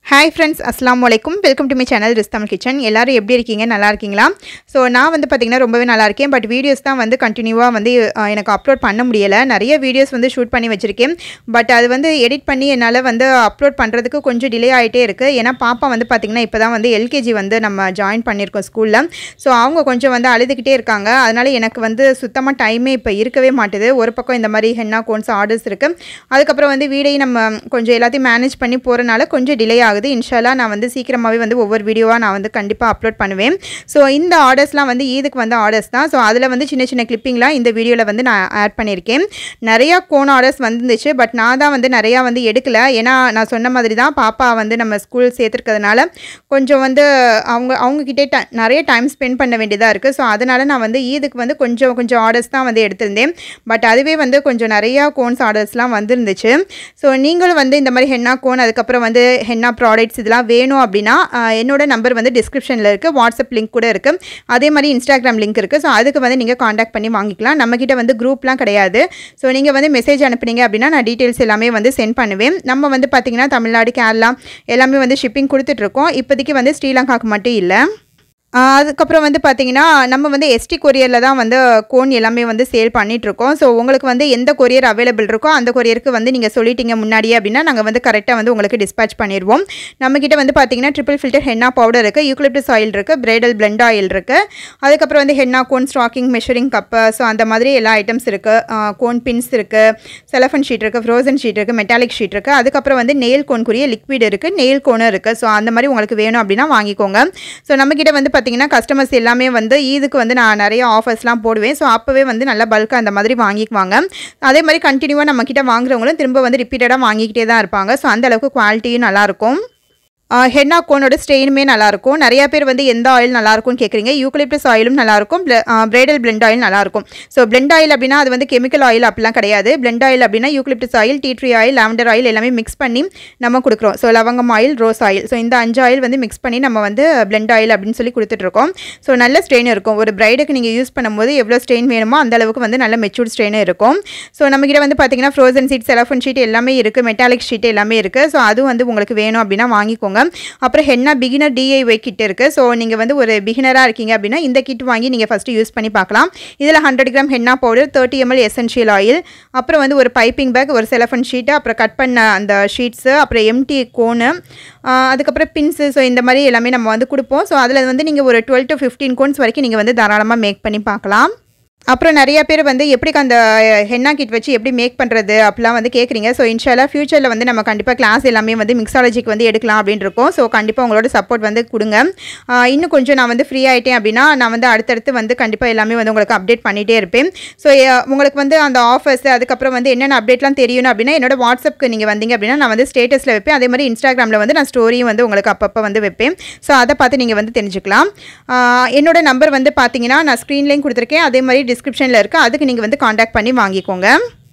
hi friends அஸ்லாம் வலைக்கும் welcome to my channel Riz Tamil kitchen எல்லாரும் எப்படி இருக்கீங்க நல்லா இருக்கீங்களா ஸோ நான் வந்து பார்த்திங்கன்னா ரொம்பவே நல்லா இருக்கேன் பட் வீடியோஸ் தான் வந்து கண்டினியூவாக வந்து அஹ், எனக்கு அப்லோட் பண்ண முடியலை நிறைய வீடியோஸ் வந்து ஷூட் பண்ணி வச்சுருக்கேன் பட் அது வந்து எடிட் பண்ணி என்னால் வந்து அப்லோட் பண்ணுறதுக்கு கொஞ்சம் டிலே ஆகிட்டே இருக்குது ஏன்னா பாப்பா வந்து பார்த்திங்கன்னா இப்போ தான் வந்து எல்கேஜி வந்து நம்ம ஜாயின் பண்ணியிருக்கோம் ஸ்கூலில் ஸோ அவங்க கொஞ்சம் வந்து அழுதுகிட்டே இருக்காங்க அதனால் எனக்கு வந்து சுத்தமாக டைமே இப்போ இருக்கவே மாட்டுது ஒரு பக்கம் இந்த மாதிரி ஹென்னா கோன்ஸ் ஆர்டர்ஸ் இருக்குது அதுக்கப்புறம் வந்து வீடையும் நம்ம கொஞ்சம் எல்லாத்தையும் மேனேஜ் பண்ணி போகிறனால கொஞ்சம் டிலே ஆகுது இன்ஷால்லா நான் வந்து சீக்கிரமாகவே வந்து ஒவ்வொரு வீடியோவாக நான் வந்து கண்டிப்பாக அப்லோட் பண்ணுவேன் ஸோ இந்த ஆர்டர்ஸ்லாம் வந்து ஈதுக்கு வந்து ஆர்டர்ஸ் தான் ஸோ அதில் வந்து சின்ன சின்ன கிளிப்பிங்லாம் இந்த வீடியோவில் வந்து நான் ஆட் பண்ணியிருக்கேன் நிறையா கோன் ஆர்டர்ஸ் வந்துருந்துச்சு பட் நான் தான் வந்து நிறையா வந்து எடுக்கல ஏன்னா நான் சொன்ன மாதிரி தான் பாப்பா வந்து நம்ம ஸ்கூல் சேர்த்துருக்கிறதுனால கொஞ்சம் வந்து அவங்க அவங்கக்கிட்டே ட நிறைய டைம் ஸ்பெண்ட் பண்ண வேண்டியதாக இருக்குது ஸோ அதனால் நான் வந்து ஈதுக்கு வந்து கொஞ்சம் கொஞ்சம் ஆர்டர்ஸ் தான் வந்து எடுத்திருந்தேன் பட் அதுவே வந்து கொஞ்சம் நிறையா கோன்ஸ் ஆர்டர்ஸ்லாம் வந்துருந்துச்சு ஸோ நீங்களும் வந்து இந்த மாதிரி ஹென்னா கோன் அதுக்கப்புறம் வந்து ஹென்னா ப்ராடக்ட்ஸ் இதெல்லாம் வேணும் அப்படின்னா ஆஹ், என்னோட நம்பர் வந்து டிஸ்கிரிப்ஷனில் இருக்குது வாட்ஸ்அப் லிங்க் கூட இருக்குது அதே மாதிரி இன்ஸ்டாகிராம் லிங்க் இருக்குது ஸோ அதுக்கு வந்து நீங்கள் காண்டாக்ட் பண்ணி வாங்கிக்கலாம் நம்மக்கிட்ட வந்து குரூப்லாம் கிடையாது ஸோ நீங்கள் வந்து மெசேஜ் அனுப்புனீங்க அப்படின்னா நான் டீட்டெயில்ஸ் எல்லாமே வந்து சென்ட் பண்ணுவேன் நம்ம வந்து பார்த்திங்கன்னா தமிழ்நாடு கேரளா எல்லாமே வந்து ஷிப்பிங் கொடுத்துட்ருக்கோம் இப்போதைக்கு வந்து ஸ்ரீலங்காவுக்கு மட்டும் இல்லை ஆஹ் அதுக்கப்புறம் வந்து பார்த்தீங்கன்னா நம்ம வந்து எஸ்டி கொரியரில் தான் வந்து கோன் எல்லாமே வந்து சேல் பண்ணிகிட்ருக்கோம் ஸோ உங்களுக்கு வந்து எந்த கொரியர் அவைலபிள் இருக்கோ அந்த கொரியருக்கு வந்து நீங்கள் சொல்லிட்டீங்க முன்னாடியே அப்படின்னா நாங்கள் வந்து கரெக்டாக வந்து உங்களுக்கு டிஸ்பேச் பண்ணிடுவோம் நம்மக்கிட்ட வந்து பார்த்தீங்கன்னா ட்ரிபிள் ஃபில்டர் ஹென்னா பவுடர் இருக்குது யூக்லிப்டஸ் ஆயில் இருக்குது பிரைடல் பிளெண்ட் ஆயில் இருக்குது அதுக்கப்புறம் வந்து henna cone stacking measuring cup so அந்த மாதிரி எல்லா ஐட்டம்ஸ் இருக்குது கோன் பின்ஸ் இருக்குது செலஃபன் ஷீட் இருக்குது ஃப்ரோசன் ஷீட் இருக்குது மெட்டாலிக் ஷீட் இருக்குது அதுக்கப்புறம் வந்து நெயில் கோன்குரிய லிக்விட் இருக்குது நெயில் கோனும் இருக்குது ஸோ அந்த மாதிரி உங்களுக்கு வேணும் அப்படின்னா வாங்கிக்கோங்க ஸோ நம்மக்கிட்ட வந்து பார்த்தீங்கன்னா கஸ்டமர்ஸ் எல்லாமே வந்து இதுக்கு வந்து நான் நிறைய ஆஃபர்ஸ்லாம் போடுவேன் ஸோ அப்போவே வந்து நல்லா பல்காக அந்த மாதிரி வாங்கிக்குவாங்க அதே மாதிரி கண்டினியூவாக நம்மக்கிட்ட வாங்குறவங்களும் திரும்ப வந்து ரிப்பீட்டடாக வாங்கிக்கிட்டே தான் இருப்பாங்க ஸோ அந்த அளவுக்கு குவாலிட்டியும் நல்லாயிருக்கும் ஹென்னா கோனோட ஸ்டெயினுமே நல்லாயிருக்கும் நிறைய பேர் வந்து எந்த ஆயில் நல்லாயிருக்கும்னு கேட்குறீங்க யூக்கலிப்டஸ் ஆயிலும் நல்லாயிருக்கும் பிரைடல் பிளெண்ட் ஆயில் நல்லாயிருக்கும் ஸோ பிளெண்ட் ஆயில் அப்படின்னா அது வந்து கெமிக்கல் ஆயில் அப்படிலாம் கிடையாது பிளெண்ட் ஆயில் அப்படின்னா eucalyptus oil tea tree oil lavender oil எல்லாமே மிக்ஸ் பண்ணி நம்ம கொடுக்குறோம் ஸோ லவங்கம் ஆயில் ரோஸ் ஆயில் ஸோ இந்த அஞ்சு ஆயில் வந்து மிக்ஸ் பண்ணி நம்ம வந்து பிளெண்ட் ஆயில் அப்படின்னு சொல்லி கொடுத்துட்ருக்கோம் ஸோ நல்ல ஸ்ட்ரெயின் இருக்கும் ஒரு பிரைடுக்கு நீங்கள் யூஸ் பண்ணும்போது எவ்வளோ ஸ்ட்ரெயின் வேணுமோ அந்த அளவுக்கு வந்து நல்ல மெச்சூர்ட் ஸ்ட்ரெயின் இருக்கும் ஸோ நம்மக்கிட்ட வந்து பார்த்தீங்கன்னா ஃப்ரோசன் ஷீட் செலஃபன் ஷீட் எல்லாமே இருக்குது மெட்டாலிக் ஷீட் எல்லாமே இருக்குது ஸோ அதுவும் வந்து உங்களுக்கு வேணும் அப்படின்னா வாங்கிக்கோங்க அப்புறம் ஹென்னா பிகினர் டிஐஒய் கிட் இருக்குது ஸோ நீங்கள் வந்து ஒரு பிகினராக இருக்கீங்க அப்படின்னா இந்த கிட் வாங்கி நீங்கள் ஃபஸ்ட்டு யூஸ் பண்ணி பார்க்கலாம் இதில் hundred gram henna powder thirty ml essential oil அப்புறம் வந்து ஒரு பைப்பிங் பேக் ஒரு செலஃபன் ஷீட்டு அப்புறம் கட் பண்ண அந்த ஷீட்ஸு அப்புறம் எம்டி கோனு அதுக்கப்புறம் பின்ஸு ஸோ இந்த மாதிரி எல்லாமே நம்ம வந்து கொடுப்போம் ஸோ அதில் வந்து நீங்கள் ஒரு டுவெல் டு ஃபிஃப்டீன் கோன்ஸ் வரைக்கும் நீங்கள் வந்து தாராளமாக மேக் பண்ணி பார்க்கலாம் அப்புறம் நிறைய பேர் வந்து எப்படி அந்த ஹென்னா கிட் வச்சு எப்படி மேக் பண்ணுறது அப்படிலாம் வந்து கேட்குறீங்க ஸோ இன்ஷால்லா ஃபியூச்சரில் வந்து நம்ம கண்டிப்பாக கிளாஸ் எல்லாமே வந்து மிக்ஸாலஜிக்கு வந்து எடுக்கலாம் அப்படின்னு இருக்கோம் ஸோ கண்டிப்பாக உங்களோட சப்போர்ட் வந்து கொடுங்க ஆஹ் இன்னும் கொஞ்சம் நான் வந்து ஃப்ரீ ஆகிட்டேன் அப்படின்னா நான் வந்து அடுத்தடுத்து வந்து கண்டிப்பாக எல்லாமே வந்து உங்களுக்கு அப்டேட் பண்ணிகிட்டே இருப்பேன் ஸோ உங்களுக்கு வந்து அந்த ஆஃபர்ஸ் அதுக்கப்புறம் வந்து என்னென்ன அப்டேட்லாம் தெரியணும் அப்படின்னா என்னோட வாட்ஸ்அப்க்கு நீங்கள் வந்தீங்க அப்படின்னா நான் வந்து ஸ்டேட்டஸில் வைப்பேன் அதே மாதிரி இன்ஸ்டாகிராமில் வந்து நான் ஸ்டோரியும் வந்து உங்களுக்கு அப்பப்போ வந்து வைப்பேன் ஸோ அதை பார்த்து நீங்கள் வந்து தெரிஞ்சுக்கலாம் ஆஹ் என்னோட நம்பர் வந்து பார்த்தீங்கன்னா நான் ஸ்க்ரீன்லேயும் கொடுத்துருக்கேன் அதே மாதிரி டிஸ்கிரிப்ஷனில் இருக்குது அதுக்கு நீங்கள் வந்து காண்டாக்ட் பண்ணி வாங்கிக்கோங்க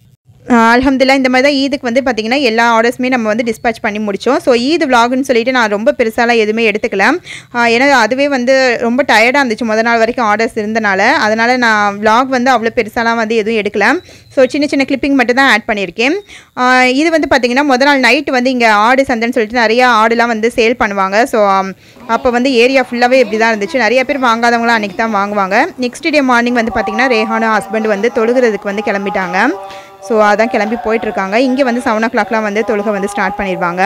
அலமதுல்லா இந்த மாதிரி தான் ஈதுக்கு வந்து பார்த்திங்கன்னா எல்லா ஆர்டர்ஸுமே நம்ம வந்து டிஸ்பேச் பண்ணி முடித்தோம் ஸோ ஈத் vlogனு சொல்லிட்டு நான் ரொம்ப பெருசாலாம் எதுவுமே எடுத்துக்கல ஆஹ் ஏன்னா அதுவே வந்து ரொம்ப டயர்டாக இருந்துச்சு முத நாள் வரைக்கும் ஆர்டர்ஸ் இருந்தனால அதனால் நான் vlog வந்து அவ்வளோ பெருசாலாம் வந்து எதுவும் எடுக்கல ஸோ சின்ன சின்ன கிளிப்பிங் மட்டும் தான் ஆட் பண்ணியிருக்கேன் ஆஹ் இது வந்து பார்த்திங்கன்னா முத நாள் நைட்டு வந்து இங்கே ஆடு சந்தைன்னு சொல்லிட்டு நிறைய ஆடுலாம் வந்து சேல் பண்ணுவாங்க ஸோ அப்போ வந்து ஏரியா ஃபுல்லாகவே இப்படி தான் இருந்துச்சு நிறைய பேர் வாங்காதவங்களாம் அன்றைக்கி தான் வாங்குவாங்க நெக்ஸ்ட் டே மார்னிங் வந்து பார்த்திங்கன்னா ரேஹானும் ஹஸ்பண்ட் வந்து தொழுகிறதுக்கு வந்து கிளம்பிட்டாங்க ஸோ அதான் கிளம்பி போயிட்டுருக்காங்க இங்கே வந்து செவன் ஓ கிளாக்லாம் வந்து தொழுகை வந்து ஸ்டார்ட் பண்ணிடுவாங்க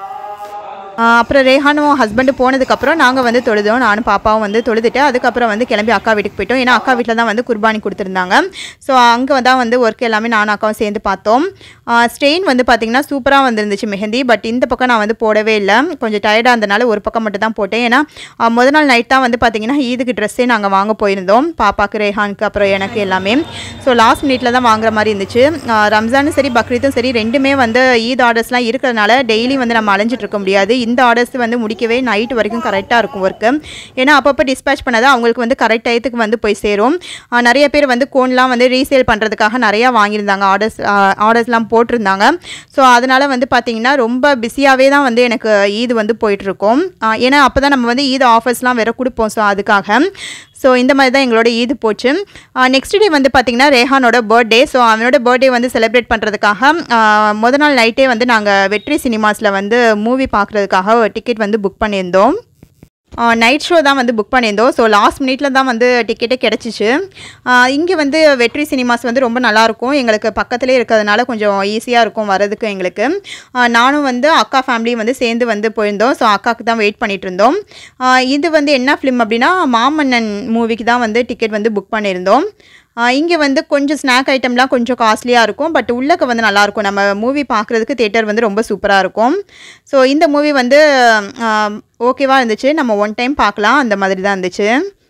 ஆஹ் அப்புறம் ரேஹானும் ஹஸ்பண்டு போனதுக்கப்புறம் நாங்கள் வந்து தொழுதோம் நானும் பாப்பாவும் வந்து தொழுதுட்டு அதுக்கப்புறம் வந்து கிளம்பி அக்கா வீட்டுக்கு போயிட்டோம் ஏன்னா அக்கா வீட்டில் தான் வந்து குர்பானி கொடுத்துருந்தாங்க ஸோ அங்கே தான் வந்து ஒர்க் எல்லாமே நானும் அக்காவும் சேர்ந்து பார்த்தோம் ஸ்ட்ரெயின் வந்து பார்த்திங்கன்னா சூப்பராக வந்துருந்துச்சு மெஹந்தி பட் இந்த பக்கம் நான் வந்து போடவே இல்லை கொஞ்சம் டயர்டாக இருந்தனால ஒரு பக்கம் மட்டும் தான் போட்டேன் ஏன்னா ஆஹ் முத நாள் நைட் தான் வந்து பார்த்திங்கன்னா ஈதுக்கு ட்ரெஸ்ஸே நாங்கள் வாங்க போயிருந்தோம் பாப்பாக்கு ரேஹானுக்கு அப்புறம் எனக்கு எல்லாமே ஸோ லாஸ்ட் மினிட்ல தான் வாங்குற மாதிரி இருந்துச்சு ஆஹ் ரம்ஜானும் சரி பக்ரீத்தும் சரி ரெண்டுமே வந்து ஈத் ஆர்டர்ஸ்லாம் இருக்கிறதுனால டெய்லி வந்து நம்ம அலைஞ்சிட்டு இருக்க முடியாது இந்த ஆர்டர்ஸ் வந்து முடிக்கவே நைட் வரைக்கும் கரெக்டாக இருக்கும் ஒர்க்கு ஏன்னா அப்பப்போ டிஸ்பேச் பண்ணாதான் அவங்களுக்கு வந்து கரெக்ட் டயத்துக்கு வந்து போய் சேரும் ஆஹ் நிறைய பேர் வந்து கோன்லாம் வந்து ரீசேல் பண்ணுறதுக்காக நிறையா வாங்கியிருந்தாங்க ஆர்டர்ஸ் ஆர்டர்ஸ்லாம் போட்டிருந்தாங்க ஸோ அதனால் வந்து பார்த்திங்கன்னா ரொம்ப பிஸியாகவே தான் வந்து எனக்கு ஈது வந்து போயிட்டுருக்கோம் ஏன்னா அப்போ தான் நம்ம வந்து ஈத் ஆஃபர்ஸ்லாம் வேறு கொடுப்போம் ஸோ அதுக்காக ஸோ ஸோ இந்த மாதிரி தான் எங்களோட ஈது போச்சு நெக்ஸ்ட் டே வந்து பார்த்திங்கன்னா ரேஹானோட பர்த்டே ஸோ அவனோட பர்த்டே வந்து செலிப்ரேட் பண்ணுறதுக்காக முத நாள் நைட்டே வந்து நாங்கள் வெற்றி சினிமாஸில் வந்து மூவி பார்க்குறதுக்காக டிக்கெட் வந்து புக் பண்ணியிருந்தோம் நைட் ஷோ தான் வந்து புக் பண்ணியிருந்தோம் ஸோ லாஸ்ட் மினிட்ல தான் வந்து டிக்கெட்டே கிடச்சிச்சு இங்கே வந்து வெற்றி சினிமாஸ் வந்து ரொம்ப நல்லாயிருக்கும் எங்களுக்கு பக்கத்துலேயே இருக்கிறதுனால கொஞ்சம் ஈஸியாக இருக்கும் வரதுக்கு எங்களுக்கு ஆஹ் நானும் வந்து அக்கா ஃபேமிலியும் வந்து சேர்ந்து வந்து போயிருந்தோம் ஸோ அக்காவுக்கு தான் வெயிட் பண்ணிட்டு இருந்தோம் ஆஹ் இது வந்து என்ன ஃபிலிம் அப்படின்னா மாமன்னன் மூவிக்கு தான் வந்து டிக்கெட் வந்து புக் பண்ணியிருந்தோம் இங்கே வந்து கொஞ்சம் ஸ்நாக் ஐட்டம்லாம் கொஞ்சம் காஸ்ட்லியாக இருக்கும் பட் உள்ளக்க வந்து நல்லாயிருக்கும் நம்ம மூவி பார்க்குறதுக்கு தேட்டர் வந்து ரொம்ப சூப்பராக இருக்கும் ஸோ இந்த மூவி வந்து ஓகேவாக இருந்துச்சு நம்ம ஒன் டைம் பார்க்கலாம் அந்த மாதிரி தான் இருந்துச்சு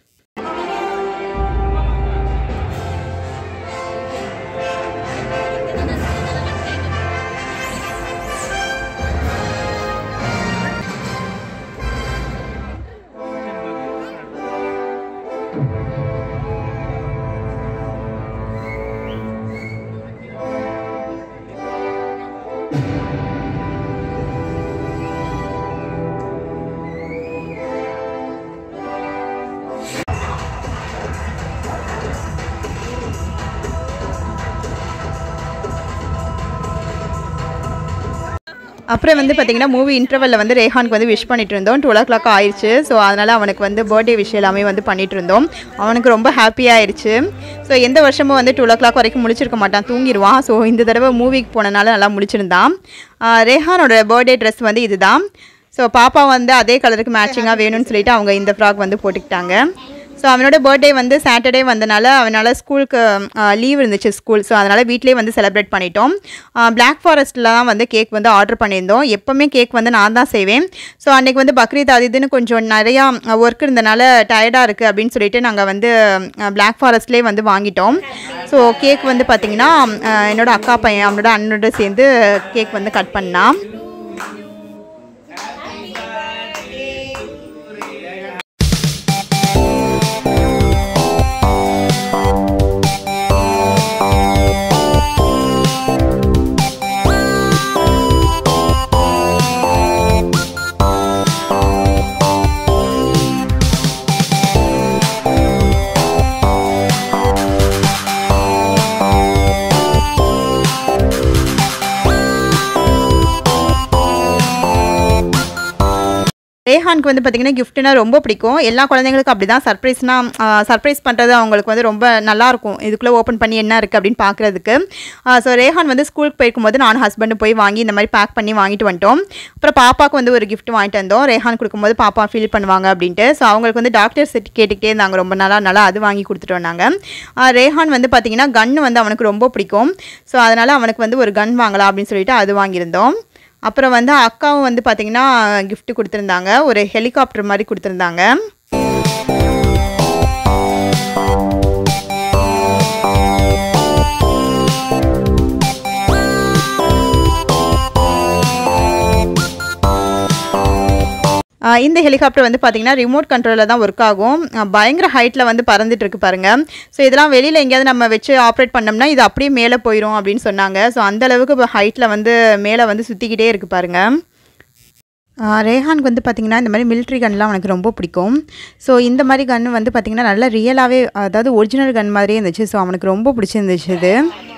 அப்புறம் வந்து பார்த்தீங்கன்னா மூவி இன்டர்வலில் வந்து ரேஹானுக்கு வந்து விஷ் பண்ணிட்டு இருந்தோம் டுவெல் ஓ கிளாக் ஆயிடுச்சு ஸோ அதனால் அவனுக்கு வந்து பர்த்டே விஷயம் எல்லாமே வந்து பண்ணிட்டு இருந்தோம் அவனுக்கு ரொம்ப ஹாப்பியாகிடுச்சு ஸோ எந்த வருஷமும் வந்து டுவெல் ஓ கிளாக் வரைக்கும் முடிச்சிருக்க மாட்டான் தூங்கிடுவான் ஸோ இந்த தடவை மூவிக்கு போனனால நல்லா முடிச்சிருந்தான் ஆஹ் ரேஹானோட பர்த்டே ட்ரெஸ் வந்து இதுதான் ஸோ பாப்பா வந்து அதே கலருக்கு மேட்சிங்காக வேணும்னு சொல்லிட்டு அவங்க இந்த ஃப்ராக் வந்து போட்டுக்கிட்டாங்க ஸோ அவனோட பர்த்டே வந்து சாட்டர்டே வந்தனால அவனால் ஸ்கூலுக்கு லீவ் இருந்துச்சு ஸ்கூல் ஸோ அதனால் வீட்லேயே வந்து செலிப்ரேட் பண்ணிட்டோம் பிளாக் ஃபாரஸ்ட்டில் தான் வந்து கேக் வந்து ஆர்டர் பண்ணியிருந்தோம் எப்போவுமே கேக் வந்து நான் தான் செய்வேன் ஸோ அன்றைக்கி வந்து பக்ரீத் அது இதுன்னு கொஞ்சம் நிறையா ஒர்க் இருந்தனால டயர்டாக இருக்குது அப்படின்னு சொல்லிட்டு நாங்கள் வந்து பிளாக் ஃபாரஸ்ட்லேயே வந்து வாங்கிட்டோம் ஸோ கேக் வந்து பார்த்திங்கன்னா அஹ், என்னோட அக்கா பையன் அவனோட அண்ணனோட சேர்ந்து கேக் வந்து கட் பண்ணான் ரேஹானுக்கு வந்து பார்த்திங்கன்னா கிஃப்ட்னா ரொம்ப பிடிக்கும் எல்லா குழந்தைங்களுக்கும் அப்படி தான் சர்ப்ரைஸ்னா சர்ப்ரைஸ் பண்ணுறது அவங்களுக்கு வந்து ரொம்ப நல்லாயிருக்கும் இதுக்குள்ளே ஓப்பன் பண்ணி என்ன இருக்குது அப்படின்னு பார்க்குறதுக்கு ஸோ ரேஹான் வந்து ஸ்கூலுக்கு போயிருக்கும்போது நானும் ஹஸ்பண்டு போய் வாங்கி இந்த மாதிரி பேக் பண்ணி வாங்கிட்டு வந்துட்டோம் அப்புறம் பாப்பாவுக்கு வந்து ஒரு gift வாங்கிட்டு வந்தோம் ரேஹான் கொடுக்கும்போது பாப்பா ஃபீல் பண்ணுவாங்க அப்படின்ட்டு ஸோ அவங்களுக்கு வந்து டாக்டர் செட் கேட்டுக்கிட்டே இருந்தாங்க ரொம்ப நாளாக நல்லா அது வாங்கி கொடுத்துட்டு வந்தாங்க ஆஹ் ரேஹான் வந்து பார்த்திங்கன்னா கன் வந்து அவனுக்கு ரொம்ப பிடிக்கும் ஸோ அதனால் அவனுக்கு வந்து ஒரு கன் வாங்கலாம் அப்படின்னு சொல்லிட்டு அது வாங்கியிருந்தோம் அப்புறம் வந்து அக்காவும் வந்து பார்த்திங்கன்னா gift கொடுத்துருந்தாங்க ஒரு ஹெலிகாப்டர் மாதிரி கொடுத்துருந்தாங்க ஆஹ் இந்த ஹெலிகாப்டர் வந்து பார்த்தீங்கன்னா ரிமோட் கண்ட்ரோலில் தான் ஒர்க் ஆகும் ஆஹ் பயங்கர ஹைட்டில் வந்து பறந்துட்டு இருக்கு பாருங்க ஸோ இதெல்லாம் வெளியில் எங்கேயாவது நம்ம வச்சு ஆப்ரேட் பண்ணோம்னா இது அப்படியே மேலே போயிடும் அப்படின்னு சொன்னாங்க ஸோ அந்த அளவுக்கு ஹைட்டில் வந்து மேலே வந்து சுற்றிக்கிட்டே இருக்கு பாருங்க ஆஹ் ரேஹானுக்கு வந்து பார்த்திங்கன்னா இந்த மாதிரி மிலிட்ரி கன்லாம் அவனுக்கு ரொம்ப பிடிக்கும் ஸோ இந்த மாதிரி கன் வந்து பார்த்திங்கன்னா நல்லா ரியலாகவே அதாவது ஒரிஜினல் கன் மாதிரியே இருந்துச்சு ஸோ அவனுக்கு ரொம்ப பிடிச்சிருந்துச்சு இது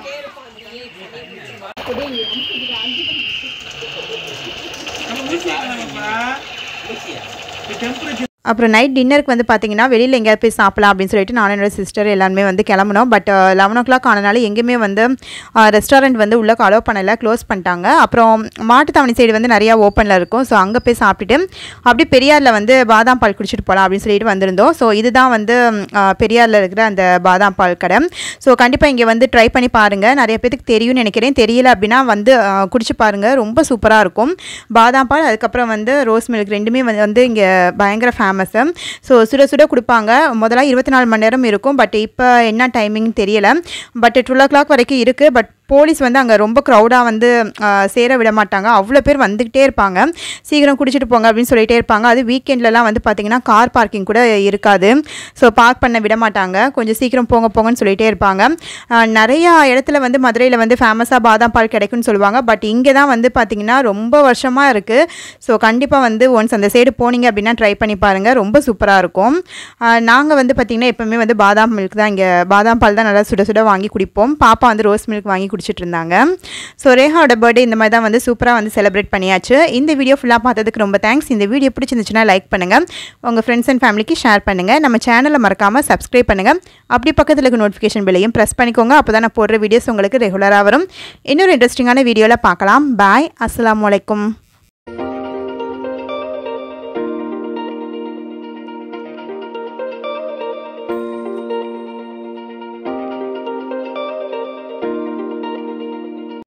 அப்புறம் நைட் டின்னருக்கு வந்து பார்த்தீங்கன்னா வெளியில் எங்கேயாவது போய் சாப்பிடலாம் அப்படின்னு சொல்லிட்டு நானும் என்னோட சிஸ்டர் எல்லாருமே வந்து கிளம்புனோம் பட் லெவன் ஓ கிளாக் ஆனனால எங்கேயுமே வந்து ரெஸ்டாரண்ட் வந்து உள்ளே அலோவ் பண்ணலை க்ளோஸ் பண்ணிட்டாங்க அப்புறம் மாட்டுத்தாவணி சைடு வந்து நிறையா ஓப்பனில் இருக்கும் ஸோ அங்கே போய் சாப்பிட்டுட்டு அப்படியே பெரியாரில் வந்து பாதாம் பால் குடிச்சிட்டு போகலாம் அப்படின்னு சொல்லிட்டு வந்திருந்தோம் ஸோ இதுதான் வந்து ஆஹ், பெரியாரில் இருக்கிற அந்த பாதாம் பால் கடை ஸோ கண்டிப்பாக இங்கே வந்து ட்ரை பண்ணி பாருங்கள் நிறைய பேத்துக்கு தெரியும்னு நினைக்கிறேன் தெரியல அப்படின்னா வந்து ஆஹ், குடிச்சு பாருங்கள் ரொம்ப சூப்பராக இருக்கும் பாதாம் பால் அதுக்கப்புறம் வந்து ரோஸ் மில்க் ரெண்டுமே வந்து வந்து இங்கே பயங்கர ஃபேமஸ்ஸு ஸோ சுட சுட கொடுப்பாங்க முதல்ல இருபத்தி நாலு மணி நேரம் இருக்கும் பட் இப்போ என்ன டைமிங் தெரியல பட் டுவெல் ஓ கிளாக் வரைக்கும் இருக்குது பட் போலீஸ் வந்து அங்கே ரொம்ப க்ரௌடாக வந்து ஆஹ், சேர விட மாட்டாங்க அவ்வளோ பேர் வந்துக்கிட்டே இருப்பாங்க சீக்கிரம் குடிச்சிட்டு போங்க அப்படின்னு சொல்லிட்டே இருப்பாங்க அது வீக்கெண்ட்லலாம் வந்து பார்த்திங்கன்னா கார் பார்க்கிங் கூட இருக்காது ஸோ பார்க் பண்ண விட மாட்டாங்க கொஞ்சம் சீக்கிரம் போங்க போங்கன்னு சொல்லிட்டே இருப்பாங்க ஆஹ், நிறையா இடத்துல வந்து மதுரையில் வந்து ஃபேமஸாக பாதாம் பால் கிடைக்கும்னு சொல்லுவாங்க பட் இங்கே தான் வந்து பார்த்திங்கன்னா ரொம்ப வருஷமாக இருக்குது ஸோ கண்டிப்பாக வந்து ஒன்ஸ் அந்த சைடு போனீங்க அப்படின்னா ட்ரை பண்ணி பாருங்கள் ரொம்ப சூப்பராக இருக்கும் நாங்கள் வந்து பார்த்திங்கன்னா எப்போவுமே வந்து பாதாம் மில்க் தான் இங்கே பாதாம் பால் தான் நல்லா சுட சுட வாங்கி குடிப்போம் பாப்பா வந்து ரோஸ் மில்க் வாங்கி குடிச்சிட்டு இருந்தாங்க ஸோ ரேஹாவோட பர்த்டே இந்த மாதிரி தான் வந்து சூப்பராக வந்து செலிப்ரேட் பண்ணியாச்சு இந்த வீடியோ ஃபுல்லாக பார்த்ததுக்கு ரொம்ப தேங்க்ஸ் இந்த வீடியோ பிடிச்சிருந்துச்சுன்னா லைக் பண்ணுங்கள் உங்கள் ஃப்ரெண்ட்ஸ் அண்ட் ஃபேமிலிக்கு ஷேர் பண்ணுங்கள் நம்ம சேனலை மறக்காமல் சப்ஸ்கிரைப் பண்ணுங்கள் அப்படி பக்கத்தில் இருக்க நோட்டிஃபிகேஷன் பில்லையும் ப்ரெஸ் பண்ணிக்கோங்க அப்போ தான் நான் போடுற வீடியோஸ் உங்களுக்கு ரெகுலராக வரும் இன்னொரு இன்ட்ரெஸ்டிங்கான வீடியோவில் பார்க்கலாம் பாய் அஸ்ஸலாமு அலைக்கும்